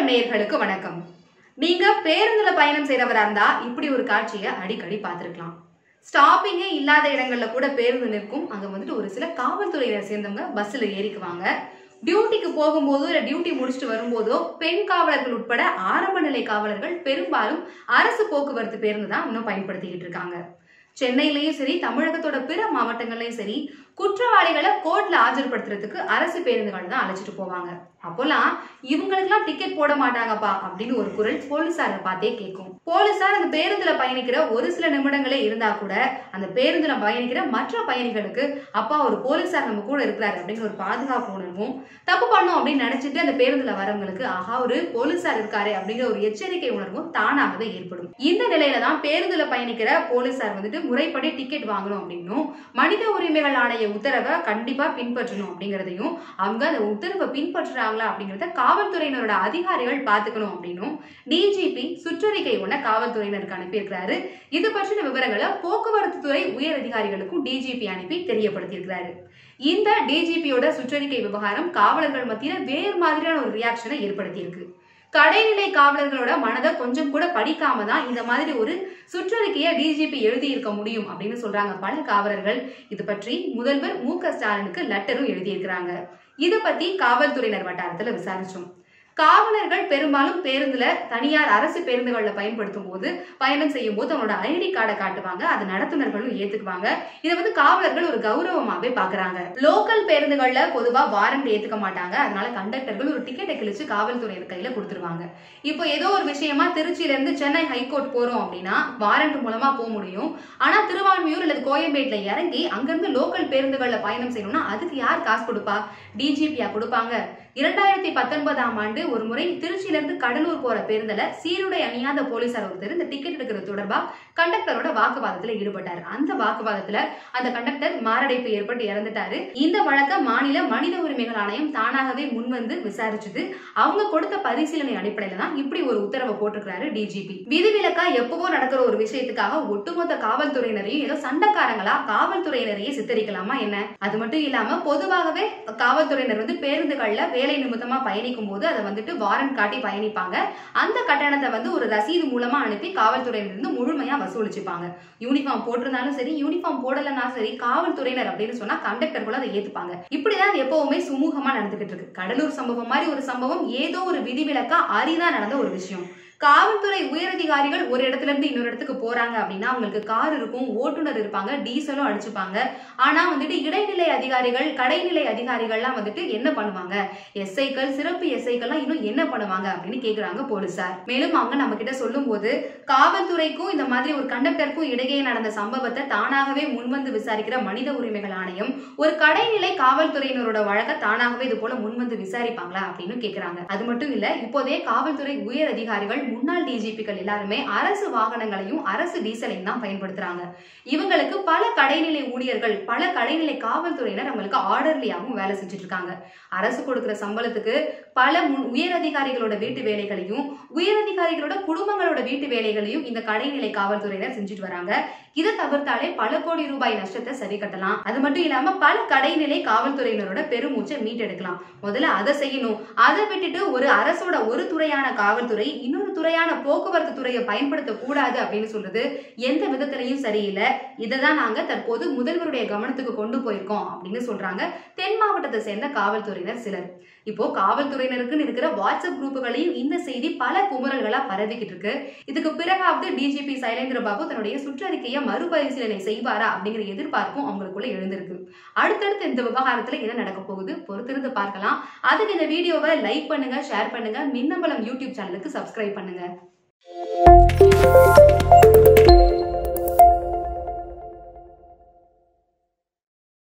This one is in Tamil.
நேயர்களுக்கு வணக்கம் நீங்க பேருந்துல பயணம் செய்றவரா இருந்தா இப்படி ஒரு காட்சியை அடிக்கடி பார்த்திருக்கலாம் ஸ்டாப்பிங்கே இல்லாத இடங்கள்ல கூட பேருந்து நிற்கும் அங்க வந்துட்டு ஒரு சில காவல்துறையினர் சேர்ந்தவங்க பஸ்ல ஏறிக்குவாங்க டியூட்டிக்கு போகும்போதோ இல்ல டியூட்டி முடிச்சுட்டு வரும்போதோ பெண் காவலர்கள் உட்பட ஆரம்ப நிலை காவலர்கள் பெரும்பாலும் அரசு போக்குவரத்து பேருந்து தான் இன்னும் பயன்படுத்திக்கிட்டு இருக்காங்க சென்னையிலயும் சரி தமிழகத்தோட பிற மாவட்டங்கள்லயும் சரி குற்றவாளிகளை கோர்ட்ல ஆஜர்படுத்துறதுக்கு அரசு பேருந்துகள் தான் அழைச்சிட்டு போவாங்க அப்போல்லாம் இவங்களுக்குலாம் டிக்கெட் போட மாட்டாங்கப்பா அப்படின்னு ஒரு குரல் போலீசாரை பார்த்தே கேட்கும் போலீசார் அந்த பேருந்துல பயணிக்கிற ஒரு சில நிமிடங்களே இருந்தா கூட அந்த பேருந்துல பயணிக்கிற மற்ற பயணிகளுக்கு அப்பா ஒரு போலீசார் நம்ம கூட இருக்கிறாரு அப்படிங்கிற ஒரு பாதுகாப்பு உணர்வும் தப்பு பண்ணோம் அப்படின்னு நினைச்சிட்டு அந்த பேருந்துல வரவங்களுக்கு ஆஹா ஒரு போலீசார் இருக்காரு அப்படிங்கிற ஒரு எச்சரிக்கை உணர்வும் தானாகவே ஏற்படும் இந்த நிலையில தான் பேருந்துல பயணிக்கிற போலீசார் வந்துட்டு முறைப்படி டிக்கெட் வாங்கணும் அப்படின்னும் மனித உரிமைகள் ஆணைய உத்தரவை கண்டிப்பா பின்பற்றணும் அப்படிங்கிறதையும் அவங்க அந்த உத்தரவை பின்பற்றுறாங்களா அப்படிங்கிறத காவல்துறையினரோட அதிகாரிகள் பார்த்துக்கணும் அப்படின்னும் டிஜிபி சுற்றறிக்கை ஒன்றை காவல்துறையினருக்கு அனுப்பியிருக்கிறாரு இது பற்றின விவரங்களை போக்குவரத்து துறை உயர் அதிகாரிகளுக்கும் டிஜிபி அனுப்பி தெரியப்படுத்தியிருக்கிறாரு இந்த டிஜிபியோட சுற்றறிக்கை விவகாரம் காவலர்கள் மத்தியில வேறு மாதிரியான ஒரு ரியாக்ஷனை ஏற்படுத்தியிருக்கு கடைநிலை காவலர்களோட மனதை கொஞ்சம் கூட படிக்காம தான் இந்த மாதிரி ஒரு சுற்றறிக்கையை டிஜிபி எழுதியிருக்க முடியும் அப்படின்னு சொல்றாங்க பல காவலர்கள் இது பற்றி முதல்வர் மு க ஸ்டாலினுக்கு லெட்டரும் எழுதியிருக்கிறாங்க இதை பத்தி காவல்துறையினர் வட்டாரத்துல விசாரிச்சோம் காவலர்கள் பெரும்பாலும் பேருந்துல தனியார் அரசு பேருந்துகள்ல பயன்படுத்தும் போது பயணம் செய்யும் போது அவனோட ஐடி கார்டை காட்டுவாங்க அது நடத்துனர்களும் ஏத்துக்குவாங்க இதை வந்து காவலர்கள் ஒரு கௌரவமாவே பாக்குறாங்க லோக்கல் பேருந்துகள்ல பொதுவா வாரண்ட் ஏத்துக்க மாட்டாங்க அதனால கண்டக்டர்கள் ஒரு டிக்கெட்டை கிழிச்சு காவல்துறையினர் கையில கொடுத்துருவாங்க இப்போ ஏதோ ஒரு விஷயமா திருச்சியில இருந்து சென்னை ஹைகோர்ட் போறோம் அப்படின்னா வாரண்ட் மூலமா போக முடியும் ஆனா திருவான்மியூர் அல்லது கோயம்பேட்ல இறங்கி அங்கிருந்து லோக்கல் பேருந்துகள்ல பயணம் செய்யணும்னா அதுக்கு யார் காசு கொடுப்பா டிஜிபியா கொடுப்பாங்க இரண்டாயிரத்தி பத்தொன்பதாம் ஆண்டு ஒரு முறை திருச்சியில இருந்து கடலூர் போற பேருந்துல சீருடை அணியாத போலீசார் ஒருத்தர் இந்த டிக்கெட் எடுக்கிறது தொடர்பா கண்டக்டரோட வாக்குவாதத்துல ஈடுபட்டாரு அந்த வாக்குவாதத்துல அந்த கண்டக்டர் மாரடைப்பு ஏற்பட்டு இறந்துட்டாரு இந்த வழக்க மாநில மனித உரிமைகள் ஆணையம் தானாகவே முன்வந்து விசாரிச்சது அவங்க கொடுத்த பரிசீலனை அடிப்படையில தான் இப்படி ஒரு உத்தரவை போட்டிருக்கிறாரு டிஜிபி விதிவிலக்கா எப்பவோ நடக்கிற ஒரு விஷயத்துக்காக ஒட்டுமொத்த காவல்துறையினரையும் ஏதோ சண்டைக்காரங்களா காவல்துறையினரையே சித்தரிக்கலாமா என்ன அது மட்டும் இல்லாம பொதுவாகவே காவல்துறையினர் வந்து பேருந்துகள்ல வேலை நிமித்தமா பயணிக்கும் போது அதை வந்துட்டு வாரண்ட் காட்டி பயணிப்பாங்க அந்த கட்டணத்தை வந்து ஒரு ரசீது மூலமா அனுப்பி காவல்துறையினர் இருந்து முழுமையா வசூலிச்சுப்பாங்க யூனிஃபார்ம் போட்டிருந்தாலும் சரி யூனிஃபார்ம் போடலனா சரி காவல்துறையினர் அப்படின்னு சொன்னா கண்டக்டர்களும் அதை ஏத்துப்பாங்க இப்படிதான் அது எப்பவுமே சுமூகமா நடந்துகிட்டு இருக்கு கடலூர் சம்பவம் மாதிரி ஒரு சம்பவம் ஏதோ ஒரு விதிவிலக்கா அரிதா நடந்த ஒரு விஷயம் காவல்துறை உயரதிகாரிகள் ஒரு இடத்துல இருந்து இன்னொரு இடத்துக்கு போறாங்க அப்படின்னா அவங்களுக்கு கார் இருக்கும் ஓட்டுநர் இருப்பாங்க டீசலும் அடிச்சுப்பாங்க ஆனா வந்துட்டு இடைநிலை அதிகாரிகள் கடைநிலை அதிகாரிகள்லாம் வந்துட்டு என்ன பண்ணுவாங்க எஸ்ஐக்கள் சிறப்பு எஸ்ஐக்கள்லாம் இன்னும் என்ன பண்ணுவாங்க அப்படின்னு கேக்குறாங்க போலீசார் மேலும் அவங்க நம்ம கிட்ட சொல்லும் போது காவல்துறைக்கும் இந்த மாதிரி ஒரு கண்டக்டருக்கும் இடையே நடந்த சம்பவத்தை தானாகவே முன்வந்து விசாரிக்கிற மனித உரிமைகள் ஆணையம் ஒரு கடைநிலை காவல்துறையினரோட வழக்க தானாகவே இது போல முன்வந்து விசாரிப்பாங்களா அப்படின்னு கேக்குறாங்க அது மட்டும் இல்ல இப்போதே காவல்துறை உயர் அதிகாரிகள் முன்னாள் டிஜிபிகள் எல்லாருமே அரசு வாகனங்களையும் அரசு டீசலையும் தான் பயன்படுத்துறாங்க இவங்களுக்கு பல கடைநிலை ஊழியர்கள் பல கடைநிலை காவல்துறையினர் அவங்களுக்கு ஆர்டர்லியாகவும் வேலை செஞ்சுட்டு இருக்காங்க அரசு கொடுக்கிற சம்பளத்துக்கு பல முன் உயர் அதிகாரிகளோட வீட்டு வேலைகளையும் உயர் அதிகாரிகளோட குடும்பங்களோட வீட்டு வேலைகளையும் இந்த கடைநிலை காவல்துறையினர் செஞ்சுட்டு வராங்க இதை தவிர்த்தாலே பல கோடி ரூபாய் நஷ்டத்தை சரி கட்டலாம் அது மட்டும் இல்லாம பல கடைநிலை காவல்துறையினரோட பெருமூச்சை மீட்டெடுக்கலாம் முதல்ல அதை செய்யணும் அதை விட்டுட்டு ஒரு அரசோட ஒரு துறையான காவல்துறை இன்னொரு துறையான போக்குவரத்து துறையை பயன்படுத்த கூடாது அப்படின்னு சொல்றது எந்த விதத்திலையும் சரியில்லை இதை தான் நாங்க தற்போது முதல்வருடைய கவனத்துக்கு கொண்டு போயிருக்கோம் அப்படின்னு சொல்றாங்க தென் மாவட்டத்தை சேர்ந்த காவல்துறையினர் சிலர் இப்போ காவல்துறையினருக்குன்னு இருக்கிற வாட்ஸ்அப் குரூப்புகளையும் இந்த செய்தி பல குமரல்களா பரவிக்கிட்டு இருக்கு இதுக்கு பிறகாவது டிஜிபி சைலேந்திர பாபு தன்னுடைய சுற்றறிக்கையை மறுபரிசீலனை செய்வாரா அப்படிங்கிற எதிர்பார்ப்பும் அவங்களுக்குள்ள எழுந்திருக்கு அடுத்தடுத்து இந்த விவகாரத்துல என்ன நடக்க போகுது பொறுத்திருந்து பார்க்கலாம் அதுக்கு இந்த வீடியோவை லைக் பண்ணுங்க ஷேர் பண்ணுங்க மின்னம்பலம் யூடியூப் சேனலுக்கு சப்ஸ்கிரைப் பண்ணுங்க